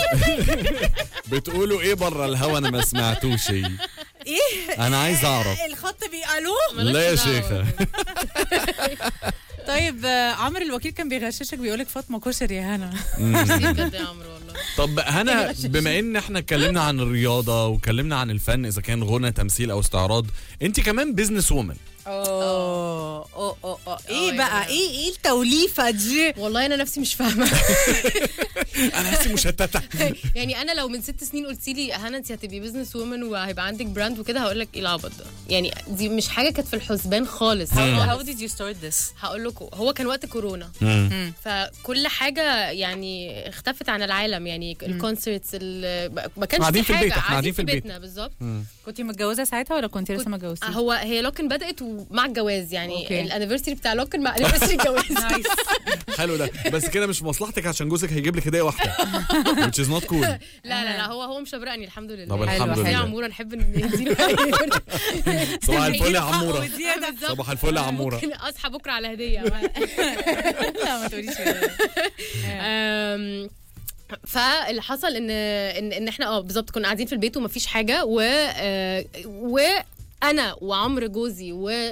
بتقولوا ايه بره الهوا انا ما سمعتوش شيء ايه انا عايز اعرف الخط بيقالوه لا يا مالكش دعوة. شيخه طيب آه، عمرو الوكيل كان بيغششك بيقولك فاطمه كشري يا هنا ميرسي بجد يا عمرو والله طب هنا بما ان احنا اتكلمنا عن الرياضه واتكلمنا عن الفن اذا كان غنى تمثيل او استعراض انت كمان بيزنس وومن اوه اوه اوه أوه. ايه يا بقى جماعة. ايه ايه التوليفه دي والله انا نفسي مش فاهمه انا نفسي مشتته يعني انا لو من ست سنين قلت لي هنا انت هتبقي بزنس وومن وهيبقى عندك براند وكده هقول لك ايه العبط ده يعني دي مش حاجه كانت في الحسبان خالص how did you start this هقول لكم هو كان وقت كورونا فكل حاجه يعني اختفت عن العالم يعني الكونسرتس ال- ما كانش قاعدين في في البيت، حاجه احنا قاعدين في البيت. بيتنا بالظبط كنت متجوزه ساعتها ولا كنت لسه ما اتجوزتيش هو هي لوكن بدات مع الجواز يعني أوكي. الانيفرساري بتاع لوكن مع انيفرساري الجواز نايس حلو ده بس كده مش مصلحتك عشان جوزك هيجيب لك هديه واحده which is not cool لا لا لا هو هو مشبرقني الحمد لله طب الحمد حلو، لله يا عموره نحب نديله صباح الفل يا عموره بالظبط. صباح الفل يا عموره ممكن اصحى بكره على هديه لا ما تقوليش كده. أم، فاللي حصل ان ان, إن احنا اه بالظبط كنا قاعدين في البيت ومفيش حاجه و آه، و انا وعمرو جوزي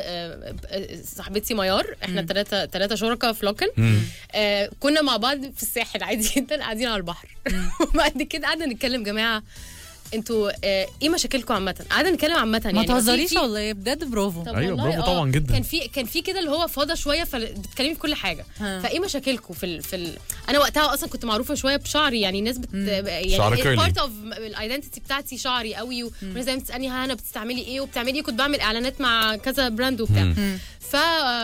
وصاحبتي ميار احنا ثلاثه ثلاثه شركاء في لوكن آه كنا مع بعض في الساحل عادي جدا قاعدين على البحر وبعد كده قعدنا نتكلم جماعه انتوا آه ايه مشاكلكم عامه قعدنا نتكلم عامه يعني ما في- تهزريش في- والله بجد برافو طب أيوة، والله برافو آه، طبعاً جداً. كان في كان في كده اللي هو فاضى شويه فبتتكلمي في كل حاجه ها. فايه مشاكلكم في ال... في ال... انا وقتها اصلا كنت معروفه شويه بشعري يعني الناس بت يعني شعر curly. بارت اوف الايدنتيتي بتاعتي شعري قوي والناس دايما بتسالني ها انا بتستعملي ايه وبتعملي ايه كنت بعمل اعلانات مع كذا براند وبتاع ف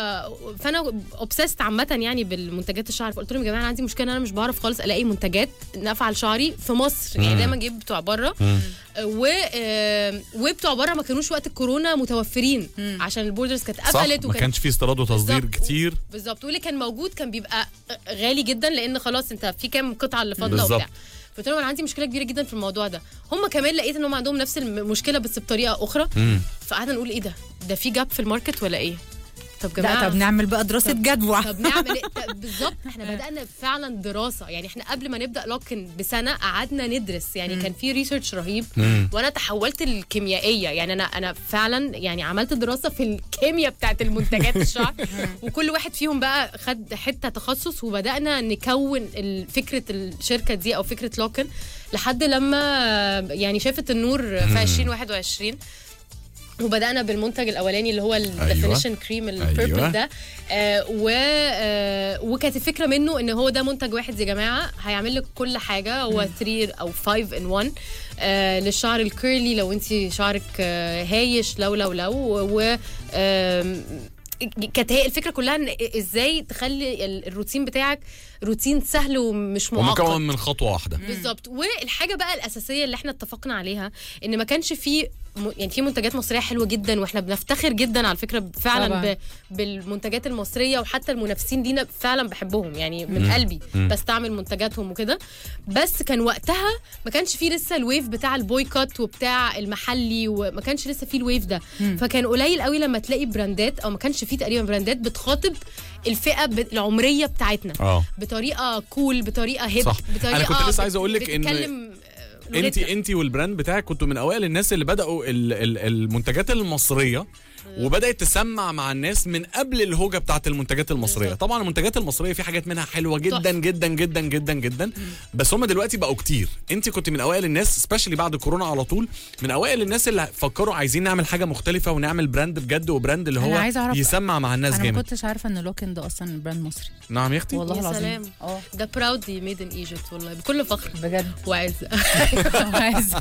فانا اوبسست عامه يعني بالمنتجات الشعر فقلت لهم يا جماعه انا عندي مشكله إن انا مش بعرف خالص الاقي منتجات نافعه لشعري في مصر يعني دايما جايب بتوع بره و آه، وبتوع بره ما كانوش وقت الكورونا متوفرين عشان البوردرز كانت صح قفلت ما كانش في استيراد وتصدير بالظبط. كتير بالظبط واللي كان موجود كان بيبقى غالي جدا لان خلاص انت في كام قطعه اللي فاضله بالظبط. وبتاع قلت لهم انا عندي مشكله كبيره جدا في الموضوع ده هم كمان لقيت ان هم عندهم نفس المشكله بس بطريقه اخرى فقعدنا نقول ايه ده ده في جاب في الماركت ولا ايه طب لا جماعه طب نعمل بقى دراسه جدوى طب نعمل ايه طب بالظبط احنا بدانا فعلا دراسه يعني احنا قبل ما نبدا لوكن بسنه قعدنا ندرس يعني كان في ريسيرش رهيب وانا تحولت للكيميائيه يعني انا انا فعلا يعني عملت دراسه في الكيمياء بتاعت المنتجات الشعر وكل واحد فيهم بقى خد حته تخصص وبدانا نكون ال- فكره الشركه دي او فكره لوكن لحد لما يعني شافت النور في 2021 وبدانا بالمنتج الاولاني اللي هو الديفينيشن كريم البيربل أيوة. ده آه و آه وكانت الفكره منه ان هو ده منتج واحد يا جماعه هيعمل لك كل حاجه هو 3 او 5 ان 1 آه للشعر الكيرلي لو انت شعرك آه هايش لو لو لو و آم، كانت هي الفكره كلها ان ازاي تخلي ال- الروتين بتاعك روتين سهل ومش معقد ومكون من خطوه واحده بالظبط والحاجه بقى الاساسيه اللي احنا اتفقنا عليها ان ما كانش في م- يعني في منتجات مصريه حلوه جدا واحنا بنفتخر جدا على فكره فعلا طبعاً. ب... بالمنتجات المصريه وحتى المنافسين لينا فعلا بحبهم يعني من قلبي بستعمل منتجاتهم وكده بس كان وقتها ما كانش في لسه الويف بتاع البويكوت وبتاع المحلي وما كانش لسه في الويف ده فكان قليل قوي لما تلاقي براندات او ما كانش في تقريبا براندات بتخاطب الفئه ب- العمريه بتاعتنا اه بطريقه كول بطريقه هيب صح. بطريقه أنا كنت لسه عايز بت- أقول لك إن بتتكلم، آه، انت لغتنا. انت والبراند بتاعك كنتوا من اوائل الناس اللي بداوا ال- ال- المنتجات المصريه وبدات تسمع مع الناس من قبل الهوجه بتاعت المنتجات المصريه بالظبط. طبعا المنتجات المصريه في حاجات منها حلوه جدا تحفة. جدا جدا جدا جدا بس هم دلوقتي بقوا كتير انت كنت من اوائل الناس سبيشالي بعد كورونا على طول من اوائل الناس اللي فكروا عايزين نعمل حاجه مختلفه ونعمل براند بجد وبراند اللي أنا هو عايزة أعرف- يسمع مع الناس انا ما جامد كنتش عارفه ان لوكن ده اصلا براند مصري نعم يا اختي والله يا العظيم سلام. اه ده براودلي ميد ان ايجيبت والله بكل فخر بجد وعزه عايزة.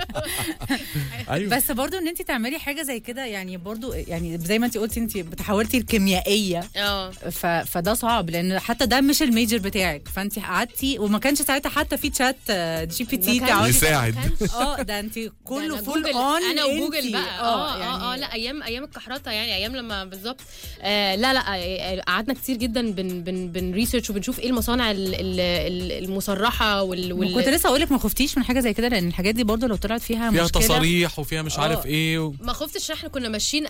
ايوه بس برضو ان انت تعملي حاجه زي كده يعني برضو يعني زي ما انت قلتي انت تحولتي الكيميائيه اه ف... فده صعب لان حتى ده مش الميجر بتاعك فانت قعدتي وما كانش ساعتها حتى في تشات آه، جي بي تي ما كانش- تقعدي يساعد. ما كانش- اه ده انت ده كله أنا فول جوجل- اون انا وجوجل بقى اه اه اه يعني لا ايام ايام الكحرطه يعني ايام لما بالظبط آه لا لا آه، قعدنا كتير جدا بن بن بن ريسيرش وبنشوف ايه المصانع ال- ال- ال- المصرحه وال, وال... كنت لسه اقول لك ما خفتيش من حاجه زي كده لان الحاجات دي برضو لو طلعت فيها, فيها مشكله تصاريح وفيها مش عارف آه. ايه و... ما خفتش إن احنا كنا ماشيين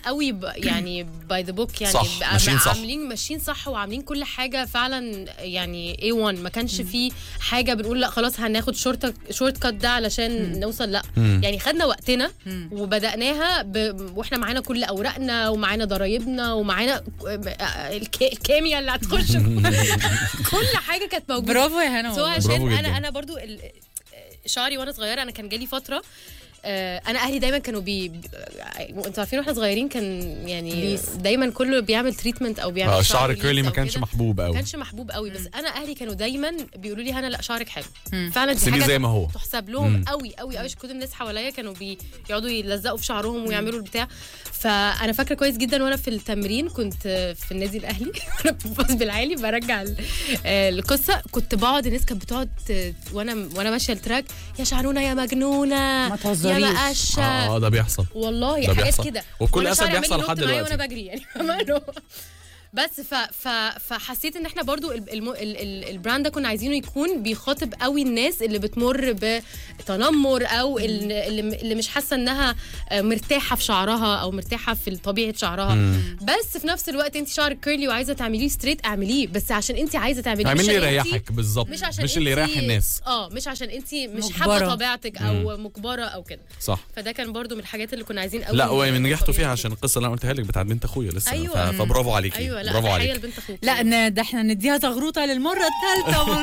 قوي ب... يعني باي ذا بوك يعني صح، بقى- ماشيين صح. عاملين ماشيين صح وعاملين كل حاجه فعلا يعني A1 ما كانش في حاجه بنقول لا خلاص هناخد شورت شورت كات ده علشان نوصل لا يعني خدنا وقتنا وبداناها ب... واحنا معانا كل اوراقنا ومعانا ضرايبنا ومعانا الك... الكيمياء اللي هتخش كل حاجه كانت موجوده برافو يا هنا سو والله. عشان برافو جداً. انا انا برضو ال- شعري وانا صغيره انا كان جالي فتره آه، انا اهلي دايما كانوا بي بي- آه، انتوا عارفين واحنا صغيرين كان يعني بيس. دايما كله بيعمل تريتمنت او بيعمل اه شعر الشعر ليس كيرلي ما أو كانش كده. محبوب ما قوي كانش محبوب قوي بس انا اهلي كانوا دايما بيقولوا لي هنا لا شعرك حلو فعلا دي سيبيه حاجه زي ما هو. تحسب لهم قوي قوي قوي كل الناس حواليا كانوا بيقعدوا يلزقوا في شعرهم ويعملوا البتاع فانا فاكره كويس جدا وانا في التمرين كنت في النادي الاهلي وانا ببص بالعالي برجع ال- آه، القصه كنت بقعد الناس كانت بتقعد ت- وانا وانا ماشيه التراك يا شعنونه يا مجنونه ما يا تهزريش. مقشه اه ده بيحصل والله ده حاجات بيحصل. كده وبكل وأنا أسف شعري عمال بيحصل ينط لحد معايا دلوقتي. وانا بجري يعني فاهمة اللي هو بس ف ف فحسيت ان احنا برضو ال- الم... ال... ال... البراند ده كنا عايزينه يكون بيخاطب قوي الناس اللي بتمر بتنمر او ال- اللي, اللي مش حاسه انها مرتاحه في شعرها او مرتاحه في طبيعه شعرها بس في نفس الوقت انت شعرك كيرلي وعايزه تعمليه ستريت اعمليه بس عشان انت عايزه تعمليه اعمل مش اللي عشان انت- يريحك بالظبط مش عشان مش اللي انت- يريح الناس اه مش عشان انت مش مجبرة. حابه طبيعتك او مجبره او كده صح فده كان برضو من الحاجات اللي كنا عايزين قوي لا ومن نجحتوا فيها طبيعي. عشان القصه اللي انا قلتها لك بتاعت بنت اخويا لسه أيوة. ف- فبرافو عليكي ايوه لا برافو تحيه عليكي لبنت اخوك لا ن- ده احنا نديها زغروطه للمره الثالثه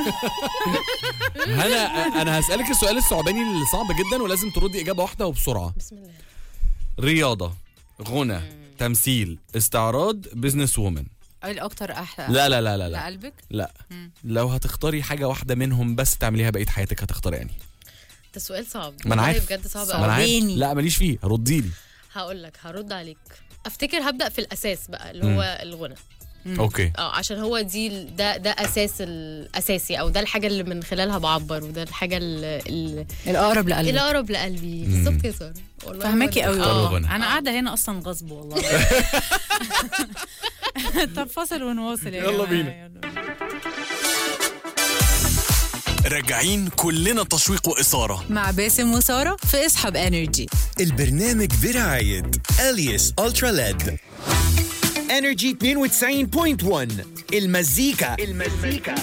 هنا انا هسالك السؤال الثعباني اللي صعب جدا ولازم تردي اجابه واحده وبسرعه بسم الله رياضه غنى تمثيل استعراض بزنس وومن الاكتر احلى لا لا لا لا لا لقلبك لا لو هتختاري حاجه واحده منهم بس تعمليها بقيه حياتك هتختاري يعني ده سؤال صعب ما انا والله عارف بجد صعب صعب. ما انا قوي عارف صعباني. لا ماليش فيه ردي لي هقول لك هرد عليك افتكر هبدا في الاساس بقى اللي هو الغنى اوكي اه عشان هو دي ال- ده ده اساس الاساسي او ده الحاجه اللي من خلالها بعبر وده الحاجه اللي الاقرب لقلبك الاقرب لقلبي بالظبط يا ساره والله فهماكي هو قوي ده. اختار والله. الغنى. انا قاعده هنا اصلا غصب والله طب فاصل ونواصل يا يلا جماعة. بينا. يلا راجعين كلنا تشويق وإثارة مع باسم وساره في اصحاب انرجي البرنامج برعاية أليس ألترا ليد انرجي 92.1 المزيكا المزيكا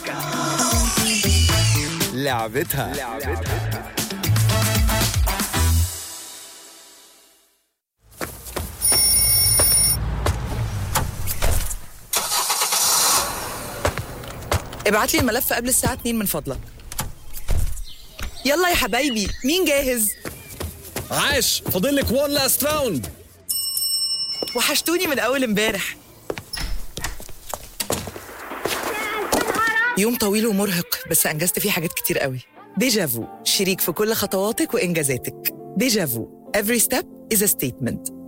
لعبتها لعبتها ابعت لي الملف قبل الساعة 2 من فضلك يلا يا حبايبي مين جاهز؟ عاش فاضل لك وان لاست راوند وحشتوني من أول امبارح يوم طويل ومرهق بس أنجزت فيه حاجات كتير قوي ديجافو شريك في كل خطواتك وإنجازاتك ديجافو Every step is a statement